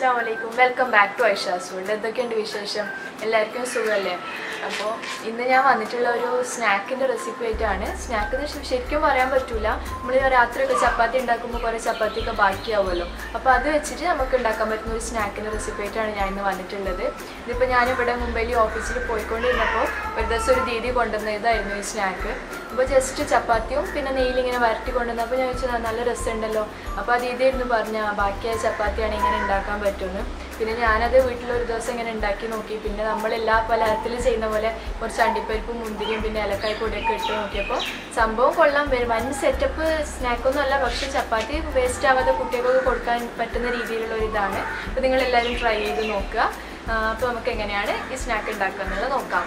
അസ്സാം വലൈക്കും welcome back to Aisha's world എന്തൊക്കെയുണ്ട് വിശേഷം എല്ലാവർക്കും സുഖമല്ലേ അപ്പോൾ ഇന്ന് ഞാൻ വന്നിട്ടുള്ള ഒരു സ്നാക്കിൻ്റെ റെസിപ്പി ആയിട്ടാണ് സ്നാക്ക് എന്ന് ശ- ശരിക്കും പറയാൻ പറ്റൂല നമ്മൾ രാത്രിയൊക്കെ ചപ്പാത്തി ഉണ്ടാക്കുമ്പോൾ കുറേ ചപ്പാത്തിയൊക്കെ ബാക്കിയാവുമല്ലോ അപ്പോൾ അത് വെച്ചിട്ട് നമുക്ക് ഉണ്ടാക്കാൻ പറ്റുന്ന ഒരു സ്നാക്കിൻ്റെ റെസിപ്പി ആയിട്ടാണ് ഞാൻ ഇന്ന് വന്നിട്ടുള്ളത് ഇതിപ്പോൾ ഞാനിവിടെ മുംബൈയിൽ ഓഫീസിൽ പോയിക്കൊണ്ടിരുന്നപ്പോൾ ഒരു ദിവസം ഒരു ദീദി കൊണ്ടുവന്ന ഇതായിരുന്നു ഈ സ്നാക്ക് അപ്പോൾ ജസ്റ്റ് ചപ്പാത്തിയും പിന്നെ നെയ്യിലിങ്ങനെ വരട്ടി കൊണ്ടുവന്നപ്പോൾ ഞാൻ വെച്ചാൽ നല്ല രസമുണ്ടല്ലോ അപ്പോൾ ആ ദീദി ഇരുന്ന് പറഞ്ഞ ബാക്കിയായ ചപ്പാത്തിയാണ് ഇങ്ങനെ ഉണ്ടാക്കാൻ പറ്റുമെന്ന് പിന്നെ ഞാനത് വീട്ടിൽ ഒരു ദിവസം ഇങ്ങനെ ഉണ്ടാക്കി നോക്കി പിന്നെ നമ്മൾ എല്ലാ പലഹാരത്തിലും ചെയ്യുന്ന പോലെ കുറച്ച് അണ്ടിപ്പരിപ്പും മുന്തിരിയും പിന്നെ ഏലക്കായ് പൊടിയൊക്കെ ഇട്ട് നോക്കിയപ്പോൾ സംഭവം കൊള്ളാൻ വരും വൻ സെറ്റപ്പ് സ്നാക്കൊന്നും അല്ല പക്ഷെ ചപ്പാത്തി വേസ്റ്റ് ആവാതെ കുട്ടികൾക്ക് കൊടുക്കാൻ പറ്റുന്ന രീതിയിലുള്ള ഒരു ഇതാണ് അപ്പോൾ നിങ്ങൾ എല്ലാവരും ട്രൈ ചെയ്ത് നോക്കുക അപ്പോൾ നമുക്ക് എങ്ങനെയാണ് ഈ സ്നാക്ക് ഉണ്ടാക്കുക എന്നുള്ളത് നോക്കാം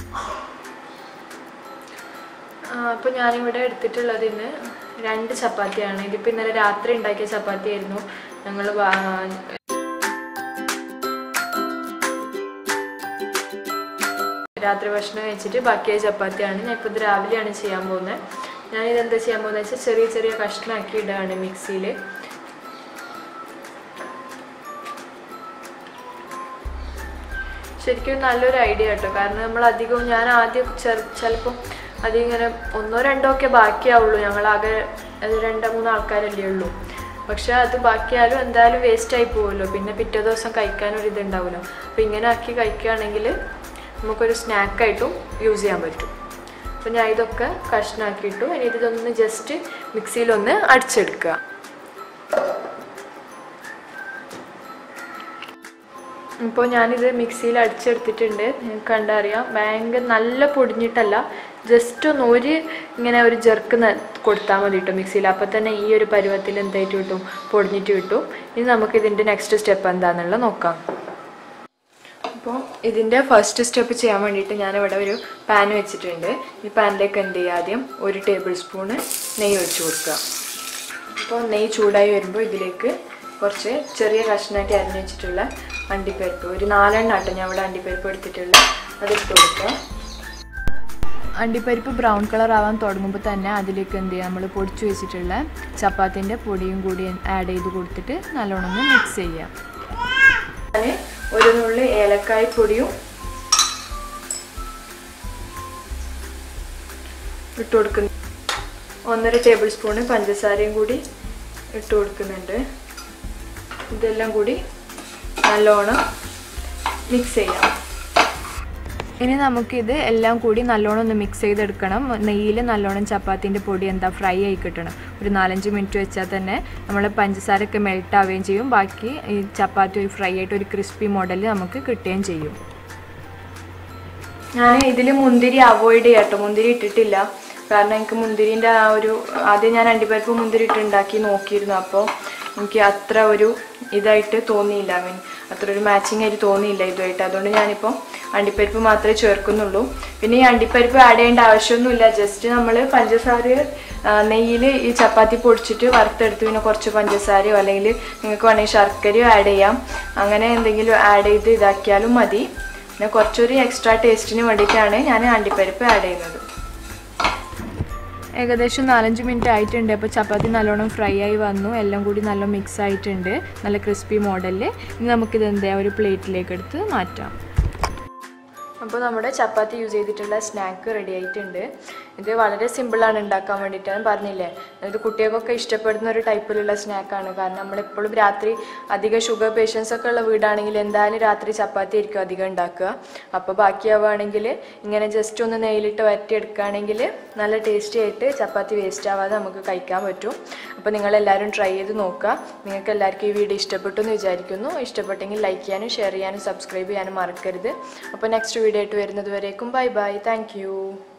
അപ്പോൾ ഞാനിവിടെ എടുത്തിട്ടുള്ളത് ഇന്ന് രണ്ട് ചപ്പാത്തിയാണ് ഇതിപ്പോൾ ഇന്നലെ രാത്രി ഉണ്ടാക്കിയ ചപ്പാത്തി ആയിരുന്നു ഞങ്ങൾ രാത്രി ഭക്ഷണം കഴിച്ചിട്ട് ബാക്കിയായ ചപ്പാത്തിയാണ് ഞാൻ ഇപ്പോൾ ഇത് രാവിലെയാണ് ചെയ്യാൻ പോകുന്നത് ഞാനിത് എന്താ ചെയ്യാൻ പോകുന്നത് വെച്ചാൽ ചെറിയ ചെറിയ കഷ്ണമാക്കി ഇടുകയാണ് മിക്സിയിൽ ശരിക്കും നല്ലൊരു ഐഡിയ കേട്ടോ കാരണം നമ്മൾ അധികവും ഞാൻ ആദ്യം ചിലപ്പം അധികം ഇങ്ങനെ ഒന്നോ രണ്ടോ ഒക്കെ ബാക്കിയാവുള്ളൂ ഞങ്ങളാകെ അത് രണ്ടോ മൂന്നോ ആൾക്കാരല്ലേ ഉള്ളൂ പക്ഷെ അത് ബാക്കിയാലും എന്തായാലും വേസ്റ്റ് ആയി പോകുമല്ലോ പിന്നെ പിറ്റേ ദിവസം കഴിക്കാനൊരു ഇതുണ്ടാവുമല്ലോ അപ്പോൾ ഇങ്ങനെ ആക്കി കഴിക്കുകയാണെങ്കിൽ നമുക്കൊരു സ്നാക്കായിട്ടും യൂസ് ചെയ്യാൻ പറ്റും അപ്പോൾ ഞാൻ ഇതൊക്കെ കഷ്ണാക്കിയിട്ടു ഇനി ഇതൊന്ന് ജസ്റ്റ് മിക്സിയിലൊന്ന് അടിച്ചെടുക്കുക ഇപ്പോൾ ഞാനിത് മിക്സിയിൽ അടിച്ചെടുത്തിട്ടുണ്ട് നിങ്ങൾക്ക് കണ്ടറിയാം ഭയങ്കര നല്ല പൊടിഞ്ഞിട്ടല്ല ജസ്റ്റ് ഒന്ന് ഒരു ഇങ്ങനെ ഒരു ജെർക്ക് കൊടുത്താൽ മതി കേട്ടോ മിക്സിയിൽ അപ്പോൾ തന്നെ ഈ ഒരു പരുവത്തിൽ എന്തായിട്ട് കിട്ടും പൊടിഞ്ഞിട്ട് കിട്ടും ഇനി നമുക്ക് ഇതിൻ്റെ നെക്സ്റ്റ് സ്റ്റെപ്പ് എന്താണെന്നുള്ളത് നോക്കാം അപ്പോൾ ഇതിൻ്റെ ഫസ്റ്റ് സ്റ്റെപ്പ് ചെയ്യാൻ വേണ്ടിയിട്ട് ഞാനിവിടെ ഒരു പാൻ വെച്ചിട്ടുണ്ട് ഈ പാനിലേക്ക് എന്ത് ചെയ്യുക ആദ്യം ഒരു ടേബിൾ സ്പൂണ് നെയ്യ് ഒഴിച്ച് കൊടുക്കുക അപ്പോൾ നെയ്യ് ചൂടായി വരുമ്പോൾ ഇതിലേക്ക് കുറച്ച് ചെറിയ കഷ്ണമായിട്ട് അരിഞ്ഞ് വെച്ചിട്ടുള്ള അണ്ടിപ്പരിപ്പ് ഒരു നാലെണ്ണം ആട്ടോ ഞാൻ ഇവിടെ അണ്ടിപ്പരിപ്പ് എടുത്തിട്ടുള്ള അതെടുത്ത് കൊടുക്കുക അണ്ടിപ്പരിപ്പ് ബ്രൗൺ കളർ ആവാൻ തുടങ്ങുമ്പോൾ തന്നെ അതിലേക്ക് എന്ത് ചെയ്യുക നമ്മൾ പൊടിച്ചു വെച്ചിട്ടുള്ള ചപ്പാത്തിൻ്റെ പൊടിയും കൂടി ആഡ് ചെയ്ത് കൊടുത്തിട്ട് നല്ലോണം ഒന്ന് മിക്സ് ചെയ്യുക ഞാൻ ഒരു നുള്ളി ഏലക്കായ് പൊടിയും ഇട്ട് കൊടുക്കുന്നു ഒന്നര ടേബിൾ സ്പൂണ് പഞ്ചസാരയും കൂടി ഇട്ട് കൊടുക്കുന്നുണ്ട് ഇതെല്ലാം കൂടി നല്ലോണം മിക്സ് ചെയ്യാം ഇനി നമുക്കിത് എല്ലാം കൂടി നല്ലോണം ഒന്ന് മിക്സ് ചെയ്തെടുക്കണം നെയ്യിൽ നല്ലോണം ചപ്പാത്തിൻ്റെ പൊടി എന്താ ഫ്രൈ ആയി കിട്ടണം ഒരു നാലഞ്ച് മിനിറ്റ് വെച്ചാൽ തന്നെ നമ്മൾ പഞ്ചസാരയൊക്കെ മെൽറ്റ് ആവുകയും ചെയ്യും ബാക്കി ഈ ചപ്പാത്തി ഒരു ഫ്രൈ ആയിട്ട് ഒരു ക്രിസ്പി മോഡൽ നമുക്ക് കിട്ടുകയും ചെയ്യും ഞാൻ ഇതിൽ മുന്തിരി അവോയ്ഡ് ചെയ്യാട്ടോ മുന്തിരി ഇട്ടിട്ടില്ല കാരണം എനിക്ക് മുന്തിരിൻ്റെ ആ ഒരു ആദ്യം ഞാൻ അണ്ടിപ്പരിപ്പ് മുന്തിരി ഇട്ട് ഉണ്ടാക്കി നോക്കിയിരുന്നു അപ്പോൾ എനിക്ക് അത്ര ഒരു ഇതായിട്ട് തോന്നിയില്ല മീൻ അത്ര ഒരു മാച്ചിങ് ആയിട്ട് തോന്നിയില്ല ഇതുമായിട്ട് അതുകൊണ്ട് ഞാനിപ്പോൾ അണ്ടിപ്പരിപ്പ് മാത്രമേ ചേർക്കുന്നുള്ളൂ പിന്നെ ഈ അണ്ടിപ്പരിപ്പ് ആഡ് ചെയ്യേണ്ട ആവശ്യമൊന്നുമില്ല ജസ്റ്റ് നമ്മൾ പഞ്ചസാര നെയ്യിൽ ഈ ചപ്പാത്തി പൊടിച്ചിട്ട് വറുത്തെടുത്ത് പിന്നെ കുറച്ച് പഞ്ചസാരയോ അല്ലെങ്കിൽ നിങ്ങൾക്ക് വേണമെങ്കിൽ ശർക്കരയോ ആഡ് ചെയ്യാം അങ്ങനെ എന്തെങ്കിലും ആഡ് ചെയ്ത് ഇതാക്കിയാലും മതി പിന്നെ കുറച്ചൊരു എക്സ്ട്രാ ടേസ്റ്റിന് വേണ്ടിയിട്ടാണ് ഞാൻ അണ്ടിപ്പരിപ്പ് ആഡ് ചെയ്യുന്നത് ഏകദേശം നാലഞ്ച് മിനിറ്റ് ആയിട്ടുണ്ട് അപ്പോൾ ചപ്പാത്തി നല്ലോണം ഫ്രൈ ആയി വന്നു എല്ലാം കൂടി നല്ല മിക്സ് ആയിട്ടുണ്ട് നല്ല ക്രിസ്പി മോഡലിൽ ഇനി നമുക്കിത് എന്താ ഒരു പ്ലേറ്റിലേക്ക് എടുത്ത് മാറ്റാം അപ്പോൾ നമ്മുടെ ചപ്പാത്തി യൂസ് ചെയ്തിട്ടുള്ള സ്നാക്ക് റെഡി ആയിട്ടുണ്ട് ഇത് വളരെ സിമ്പിളാണ് ഉണ്ടാക്കാൻ വേണ്ടിയിട്ട് ഞാൻ പറഞ്ഞില്ലേ ഇത് കുട്ടികൾക്കൊക്കെ ഇഷ്ടപ്പെടുന്ന ഒരു ടൈപ്പിലുള്ള സ്നാക്കാണ് കാരണം നമ്മളെപ്പോഴും രാത്രി അധികം ഷുഗർ പേഷ്യൻസ് ഒക്കെ ഉള്ള വീടാണെങ്കിൽ എന്തായാലും രാത്രി ചപ്പാത്തി ആയിരിക്കും അധികം ഉണ്ടാക്കുക അപ്പോൾ ബാക്കിയാവുകയാണെങ്കിൽ ഇങ്ങനെ ജസ്റ്റ് ഒന്ന് നെയ്യിലിട്ട് വരട്ടിയെടുക്കുകയാണെങ്കിൽ നല്ല ടേസ്റ്റി ആയിട്ട് ചപ്പാത്തി വേസ്റ്റ് ആവാതെ നമുക്ക് കഴിക്കാൻ പറ്റും അപ്പോൾ നിങ്ങളെല്ലാവരും ട്രൈ ചെയ്ത് നോക്കുക നിങ്ങൾക്ക് എല്ലാവർക്കും ഈ വീഡിയോ ഇഷ്ടപ്പെട്ടു എന്ന് വിചാരിക്കുന്നു ഇഷ്ടപ്പെട്ടെങ്കിൽ ലൈക്ക് ചെയ്യാനും ഷെയർ ചെയ്യാനും സബ്സ്ക്രൈബ് ചെയ്യാനും മറക്കരുത് അപ്പോൾ നെക്സ്റ്റ് വീഡിയോ ആയിട്ട് വരുന്നത് വരേക്കും ബൈ ബൈ താങ്ക്